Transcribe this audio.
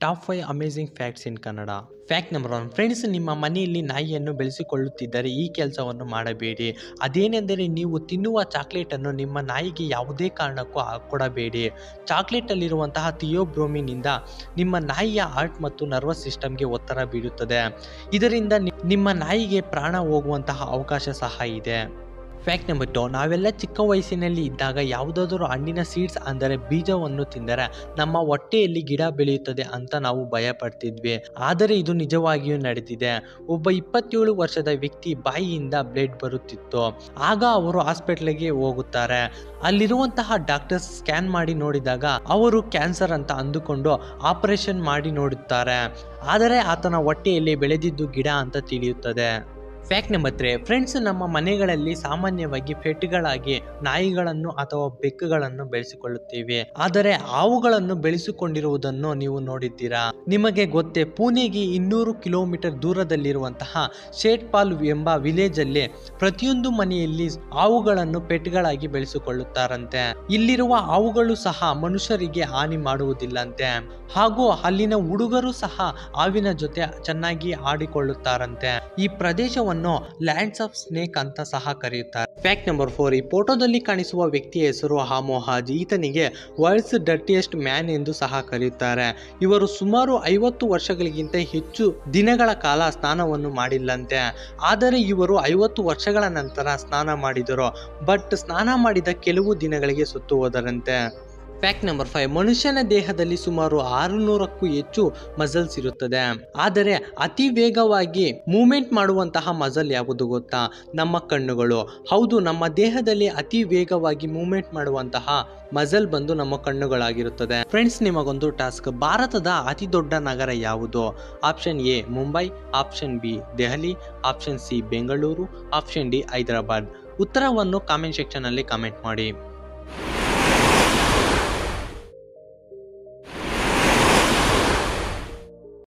top five amazing facts in Kannada fact number one friends ನಿಮ್ಮ ಮನೆಯಲ್ಲಿ ನಾಯಿಯನ್ನು ಬೆಳೆಸಿಕೊಳ್ಳುತ್ತಿದ್ದರೆ ಈ ಕೆಲಸವನ್ನು ಮಾಡಬೇಡಿ ಅದೇನೆಂದರೆ ನೀವು ತಿನ್ನುವ ಚಾಕ್ಲೇಟನ್ನು ನಿಮ್ಮ ನಾಯಿಗೆ ಯಾವುದೇ ಕಾರಣಕ್ಕೂ ಕೊಡಬೇಡಿ ಚಾಕ್ಲೇಟಲ್ಲಿರುವಂತಹ ಥಿಯೋಬ್ರೋಮಿನಿಂದ ನಿಮ್ಮ ನಾಯಿಯ ಹಾರ್ಟ್ ಮತ್ತು ನರ್ವಸ್ ಸಿಸ್ಟಮ್ಗೆ ಒತ್ತಡ ಬೀಳುತ್ತದೆ ಇದರಿಂದ ನಿ- ನಿಮ್ಮ ನಾಯಿಗೆ ಪ್ರಾಣ ಹೋಗುವಂತಹ ಅವಕಾಶ ಸಹ ಇದೆ ಫ್ಯಾಕ್ಟ್ ನಂಬರ್ ಟು ನಾವೆಲ್ಲ ಚಿಕ್ಕ ವಯಸ್ಸಿನಲ್ಲಿ ಇದ್ದಾಗ ಯಾವುದಾದರೂ ಹಣ್ಣಿನ ಸೀಡ್ಸ್ ಅಂದರೆ ಬೀಜವನ್ನು ತಿಂದರೆ ನಮ್ಮ ಹೊಟ್ಟೆಯಲ್ಲಿ ಗಿಡ ಬೆಳೆಯುತ್ತದೆ ಅಂತ ನಾವು ಭಯ ಪಡ್ತಿದ್ವಿ ಆದರೆ ಇದು ನಿಜವಾಗಿಯೂ ನಡೆದಿದೆ ಒಬ್ಬ ಇಪ್ಪತ್ತೇಳು ವರ್ಷದ ವ್ಯಕ್ತಿ ಬಾಯಿಯಿಂದ ಬ್ಲಡ್ ಬರುತ್ತಿತ್ತು ಆಗ ಅವರು ಹಾಸ್ಪಿಟ್ಲಿಗೆ ಹೋಗುತ್ತಾರೆ ಅಲ್ಲಿರುವಂತಹ ಡಾಕ್ಟರ್ಸ್ ಸ್ಕ್ಯಾನ್ ಮಾಡಿ ನೋಡಿದಾಗ ಅವರು ಕ್ಯಾನ್ಸರ್ ಅಂತ ಅಂದುಕೊಂಡು ಆಪರೇಷನ್ ಮಾಡಿ ನೋಡುತ್ತಾರೆ ಆದರೆ ಆತನ ಹೊಟ್ಟೆಯಲ್ಲಿ ಬೆಳೆದಿದ್ದು ಗಿಡ ಅಂತ ತಿಳಿಯುತ್ತದೆ ಫ್ಯಾಕ್ಟ್ ನಂಬರ್ ತ್ರೀ ಫ್ರೆಂಡ್ಸ್ ನಮ್ಮ ಮನೆಗಳಲ್ಲಿ ಸಾಮಾನ್ಯವಾಗಿ ಪೆಟ್ಗಳಾಗಿ ನಾಯಿಗಳನ್ನು ಅಥವಾ ಬೆಕ್ಕುಗಳನ್ನು ಬೆಳೆಸಿಕೊಳ್ಳುತ್ತೇವೆ ಆದರೆ ಹಾವುಗಳನ್ನು ಬೆಳೆಸಿಕೊಂಡಿರುವುದನ್ನು ನೀವು ನೋಡಿದ್ದೀರಾ ನಿಮಗೆ ಗೊತ್ತೇ ಪುಣೆಗೆ ಇನ್ನೂರು ಕಿಲೋಮೀಟರ್ ದೂರದಲ್ಲಿರುವಂತಹ ಶೇಟ್ಪಾಲ್ ಎಂಬ ವಿಲೇಜ್ ಅಲ್ಲಿ ಪ್ರತಿಯೊಂದು ಮನೆಯಲ್ಲಿ ಹಾವುಗಳನ್ನು ಪೆಟ್ಗಳಾಗಿ ಬೆಳೆಸಿಕೊಳ್ಳುತ್ತಾರಂತೆ ಇಲ್ಲಿರುವ ಹಾವುಗಳು ಸಹ ಮನುಷ್ಯರಿಗೆ ಹಾನಿ ಮಾಡುವುದಿಲ್ಲಂತೆ ಹಾಗೂ ಅಲ್ಲಿನ ಹುಡುಗರು ಸಹ ಹಾವಿನ ಜೊತೆ ಚೆನ್ನಾಗಿ ಆಡಿಕೊಳ್ಳುತ್ತಾರಂತೆ ಈ ಪ್ರದೇಶವನ್ನು ಲ್ಯಾಂಡ್ಸ್ ಆಫ್ ಸ್ನೇಕ್ ಅಂತ ಸಹ ಕರೆಯುತ್ತಾರೆ ಫ್ಯಾಕ್ಟ್ ನಂಬರ್ ಫೋರ್ ಈ ಫೋಟೋದಲ್ಲಿ ಕಾಣಿಸುವ ವ್ಯಕ್ತಿಯ ಹೆಸರು ಹಾಮೋಹಾಜ್ ಈತನಿಗೆ ವರ್ಲ್ಡ್ಸ್ ಡರ್ಟಿಯೆಸ್ಟ್ ಮ್ಯಾನ್ ಎಂದು ಸಹ ಕರೆಯುತ್ತಾರೆ ಇವರು ಸುಮಾರು ಐವತ್ತು ವರ್ಷಗಳಿಗಿಂತ ಹೆಚ್ಚು ದಿನಗಳ ಕಾಲ ಸ್ನಾನವನ್ನು ಮಾಡಿಲ್ಲಂತೆ ಆದರೆ ಇವರು ಐವತ್ತು ವರ್ಷಗಳ ನಂತರ ಸ್ನಾನ ಮಾಡಿದರು ಬಟ್ ಸ್ನಾನ ಮಾಡಿದ ಕೆಲವು ದಿನಗಳಿಗೆ ಸುತ್ತು ಹೋದರಂತೆ ಫ್ಯಾಕ್ಟ್ ನಂಬರ್ ಫೈವ್ ಮನುಷ್ಯನ ದೇಹದಲ್ಲಿ ಸುಮಾರು ಆರುನೂರಕ್ಕೂ ಹೆಚ್ಚು ಮಸಲ್ಸ್ ಇರುತ್ತದೆ ಆದರೆ ಅತಿ ವೇಗವಾಗಿ ಮೂವ್ಮೆಂಟ್ ಮಾಡುವಂತಹ ಮಸಲ್ ಯಾವುದು ಗೊತ್ತಾ ನಮ್ಮ ಕಣ್ಣುಗಳು ಹೌದು ನಮ್ಮ ದೇಹದಲ್ಲಿ ಅತಿ ವೇಗವಾಗಿ ಮೂವ್ಮೆಂಟ್ ಮಾಡುವಂತಹ ಮಸಲ್ ಬಂದು ನಮ್ಮ ಕಣ್ಣುಗಳಾಗಿರುತ್ತದೆ ಫ್ರೆಂಡ್ಸ್ ನಿಮಗೊಂದು ಟಾಸ್ಕ್ ಭಾರತದ ಅತಿ ದೊಡ್ಡ ನಗರ ಯಾವುದು option A Mumbai option B Delhi option C Bengaluru option D Hyderabad ಉತ್ತರವನ್ನು ಕಾಮೆಂಟ್ ಸೆಕ್ಷನ್ ಅಲ್ಲಿ ಕಾಮೆಂಟ್ ಮಾಡಿ